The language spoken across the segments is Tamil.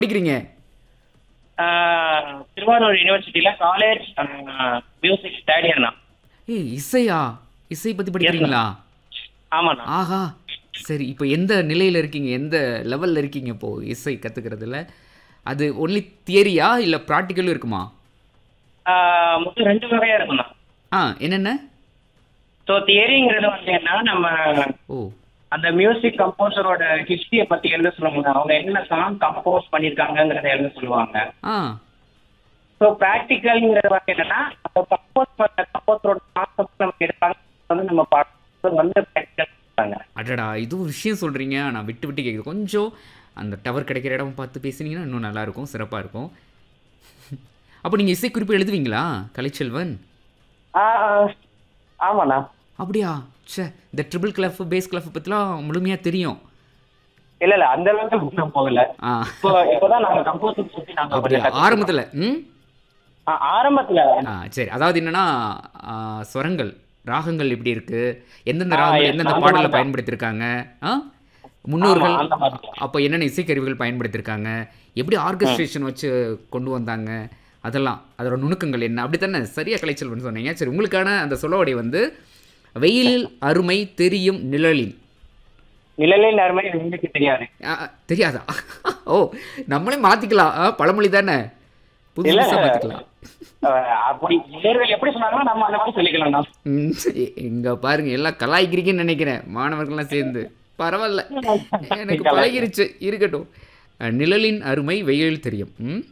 படிக்கிறீங்க ஆஹ் திருவாரூர் யூனிவர்சிட்டியில காலேஜ் மியூசிக் தேர்ட் இயர்ண்ணா ஏய் இசையா இசை பத்தி படிக்கிறீங்களா ஆமாண்ணா ஆஹா சரி இப்போ எந்த நிலையில இருக்கீங்க எந்த லெவல்ல இருக்கீங்க இப்போ இசை கத்துக்கிறதுல அது ஒன்லி தியரியா இல்ல ப்ராக்டிக்கலும் இருக்குமா ஆஹ் மொத்தம் ரெண்டு வகையா இருக்குண்ணா ஆ என்னென்ன ஸோ தியரிங்கிறது பார்த்தீங்கன்னா நம்ம ஓ அந்த மியூசிக் கம்போசரோட ஹிஸ்டரியை பத்தி எழுத சொல்லுவாங்க அவங்க என்ன சாங் கம்போஸ் பண்ணியிருக்காங்கங்கிறத எழுத சொல்லுவாங்க ஆ ஸோ ப்ராக்டிக்கல்ங்கிறது பார்த்தீங்கன்னா அந்த கம்போஸ் பண்ண கம்போசரோட கான்செப்ட் நம்ம எடுப்பாங்க வந்து நம்ம பார்த்து வந்து ப்ராக்டிக்கல் சொல்றாங்க அடடா இது ஒரு விஷயம் சொல்கிறீங்க நான் விட்டு விட்டு கேட்குது கொஞ்சம் அந்த டவர் கிடைக்கிற இடம் பார்த்து பேசுனீங்கன்னா இன்னும் நல்லா இருக்கும் சிறப்பாக இருக்கும் அப்போ நீங்கள் இசைக்குறிப்பு எழுதுவீங்களா கலைச்செல்வன் ஆஹ் ஆமாண்ணா அப்படியா ச்சே இந்த ட்ரிபிள் கிளஃப் பேஸ் கிளஃப் பற்றிலாம் முழுமையாக தெரியும் இல்ல இல்ல அந்த அளவுக்கு நான் போகல ஆ இப்போ இப்போதான் நாங்க கம்போசிங் சுத்தி நாங்க அப்படியா கொஞ்சம் கத்துக்கிட்டோம். ஆரம்பத்தில் ம் ஆ, ஆரம்பத்துல ஆ சரி அதாவது என்னன்னா ஆ, ஸ்வரங்கள் ராகங்கள் எப்படி இருக்கு எந்தெந்த ஆ, ராகங்கள் yes, எந்தெந்த அந்த பாடலில் மாதிரி தான். பயன்படுத்தியிருக்காங்க ஆ முன்னோர்கள் ஆமா, அந்த மாதிரி தான். அப்போ என்னென்ன இசைக்கருவிகள் பயன்படுத்தியிருக்காங்க எப்படி ஆர்கஸ்ட்ரேஷன் வச்சு கொண்டு வந்தாங்க அதெல்லாம் அதோட நுணுக்கங்கள் என்ன அப்படி தானே சரியா கலைச்சல்வன் சொன்னீங்க சரி உங்களுக்கான அந்த சொலவடை வந்து வெயிலில் அருமை தெரியும் நிழலில் நிழலில் நேர்மை உங்களுக்கு தெரியாது ஆ, தெரியாதா ஓ நம்மளே மாற்றிக்கலாம் பழமொழி தானே புதுசு இல்ல. புதுசாக மாற்றிக்கலாம் அஹ், அப்படி நேர்கள் எப்படி சொன்னாங்களோ நம்ம அந்த மாதிரி சொல்லிக்கலாம் தான் ம், சரி. இங்க பாருங்க எல்லாம் கலாய்க்கிறீங்கன்னு நினைக்கிறேன் மாணவர்கள்லாம் சேர்ந்து பரவாயில்ல எனக்கு பழகிருச்சு இருக்கட்டும் அஹ், நிழலின் அருமை வெயிலில் தெரியும் ம்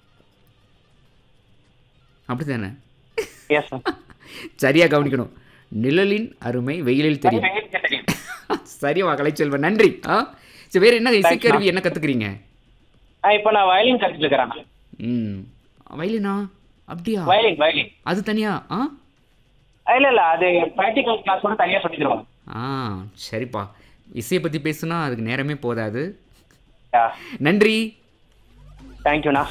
அப்படிதானே எஸ் சரியா கவனிக்கணும் நிழலின் அருமை வெயிலில் தெரியும் தெரியும் சரியா கலைச்செல்வன் நன்றி ஆ சரி வேற என்ன இசைக்கருவி என்ன கத்துக்கிறீங்க ஆ, இப்போ நான் வயலின் கத்துட்டு இருக்கிறேன் ம் வயலினா அப்படியா வயலின் வயலின் அது தனியா ஆ இல்ல இல்ல அது ப்ராக்டிகல் கிளாஸ் கூட தனியா சொல்லி தருவாங்க ஆ சரிப்பா இசையை பற்றி பேசுனா அதுக்கு நேரமே போதாது யா நன்றி தேங்க்யூண்ணா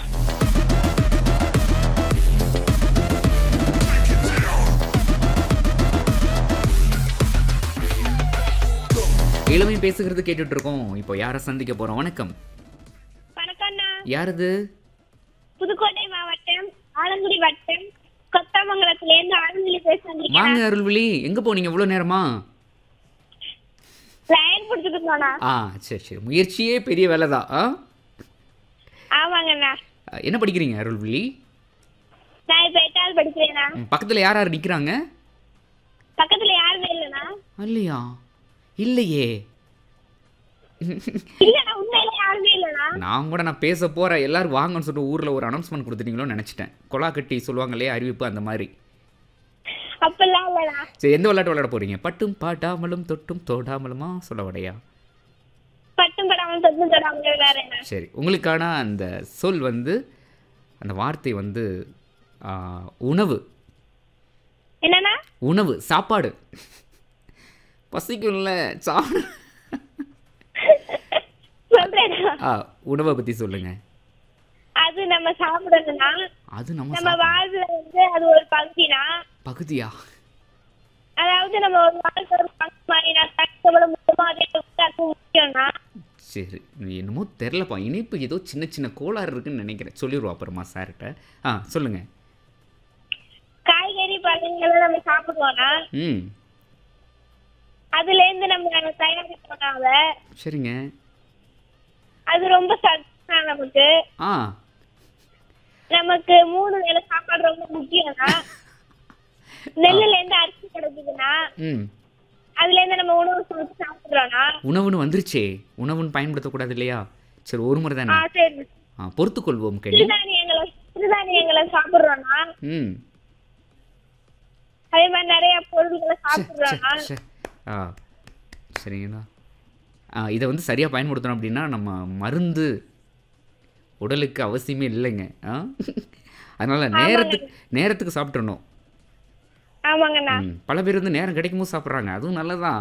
இளமை பேசுகிறது கேட்டுட்டு இருக்கோம் இப்போ யாரை சந்திக்க போறோம் வணக்கம் வணக்கம்ண்ணா யாரது புதுக்கோட்டை மாவட்டம் ஆலங்குடி வட்டம் கொத்தமங்கலத்துல இருந்து ஆலங்குடி பேச வந்திருக்கேன் வாங்க அருள்விழி எங்க போனீங்க இவ்வளோ நேரமா லைன் பிடிச்சிட்டு இருந்தோண்ணா ஆ சரி சரி முயற்சியே பெரிய வேலை தான் ஆ ஆமாங்கண்ணா என்ன படிக்கிறீங்க அருள்விழி நான் இப்ப எட்டாவது படிக்கிறேண்ணா ம், பக்கத்துல யார் யார் நிற்கிறாங்க பக்கத்துல யாருமே இல்லைண்ணா இல்லையா இல்லையே இல்லண்ணா உண்மையில யாருமே இல்லைண்ணா நான் கூட நான் பேச போறேன் எல்லாரும் வாங்கன்னு சொல்லிட்டு ஊர்ல ஒரு அனௌன்ஸ்மெண்ட் கொடுத்துட்டீங்களோன்னு நினைச்சிட்டேன் கொலா கட்டி சொல்லுவாங்க இல்லையா அறிவிப்பு அந்த மாதிரி அப்பெல்லாம் இல்லைண்ணா சரி எந்த விளையாட்டு விளையாட போறீங்க பட்டும் பாட்டாமலும் தொட்டும் தோடாமலுமா சொல்ல வடையா பட்டும் படாமல் தொட்டும் தொடாமல் விளையாடுறேண்ணா சரி உங்களுக்கான அந்த சொல் வந்து அந்த வார்த்தை வந்து ஆ, உணவு என்னண்ணா உணவு சாப்பாடு பசிக்கும்ல சாப்பிட சொல்றேண்ணா ஆ உணவை பற்றி சொல்லுங்க அது நம்ம சாப்பிடணும்னா அது நம்ம நம்ம சாப்பிட- வாழ்வுல வந்து அது ஒரு பகுதினா பகுதியா அதாவது நம்ம ஒரு வாழ்க்கை ஒரு பங்கு மாதிரி நான் தக்கவள முக்கியமா அதே அது முக்கியம்னா சரி என்னமோ தெரிலப்பா இனிப்பு ஏதோ சின்ன சின்ன கோளாறு இருக்குன்னு நினைக்கிறேன் சொல்லிடுவோம் அப்புறமா சார்கிட்ட ஆ சொல்லுங்க காய்கறி பழங்களை நம்ம சாப்பிடுவோம்னா ம் அதுல இருந்து நம்ம தயாரிக்கிறோம்னால சரிங்க அது ரொம்ப சத்தா நமக்கு ஆ நமக்கு மூணு வேளை சாப்பாடு ரொம்ப முக்கியம்னா நெல்லுல இருந்து அரிசி கிடைக்குதுன்னா ம் அதுல இருந்து நம்ம உணவு சமைச்சு சாப்பிடுறோம்னா உணவுன்னு வந்துருச்சே உணவுன்னு பயன்படுத்தக்கூடாது இல்லையா சரி ஒரு முறை ஆ தானே சரி ஆ பொறுத்துக்கொள்வோம் கண்ணி சிறுதானியங்களை சிறுதானியங்களை சாப்பிடுறோம்னா ம் அதே மாதிரி நிறைய பொருள்களை ச்சே, ச்சே, சாப்பிடுறோம்னா ச்சே. ஆ சரிங்களா ஆ இதை வந்து சரியாக பயன்படுத்தணும் அப்படின்னா நம்ம மருந்து உடலுக்கு அவசியமே இல்லைங்க ஆ அதனால் நேரத்துக்கு நேரத்துக்கு சாப்பிட்றணும் ஆமாங்கண்ணா ம் பல பேர் வந்து நேரம் கிடைக்கும் போது சாப்பிட்றாங்க அதுவும் நல்லதான்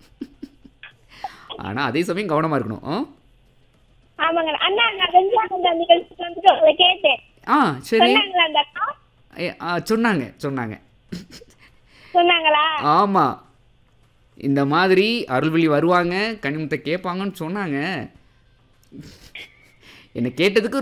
ஆனால் அதே சமயம் கவனமாக இருக்கணும் ஆ ஆமாங்கண்ணா அண்ணா நான் வெஞ்சாங்க அந்த நிகழ்ச்சிக்கு வந்துட்டு உங்களை கேட்டேன் ஆ சரி சொன்னாங்களா அந்த அக்கா ஏ, ஆ சொன்னாங்க சொன்னாங்க சொன்னாங்களா ஆமாம் இந்த மாதிரி அருள்வழி வருவாங்க கனிமத்தை கேட்பாங்கன்னு சொன்னாங்க என்னை கேட்டதுக்கு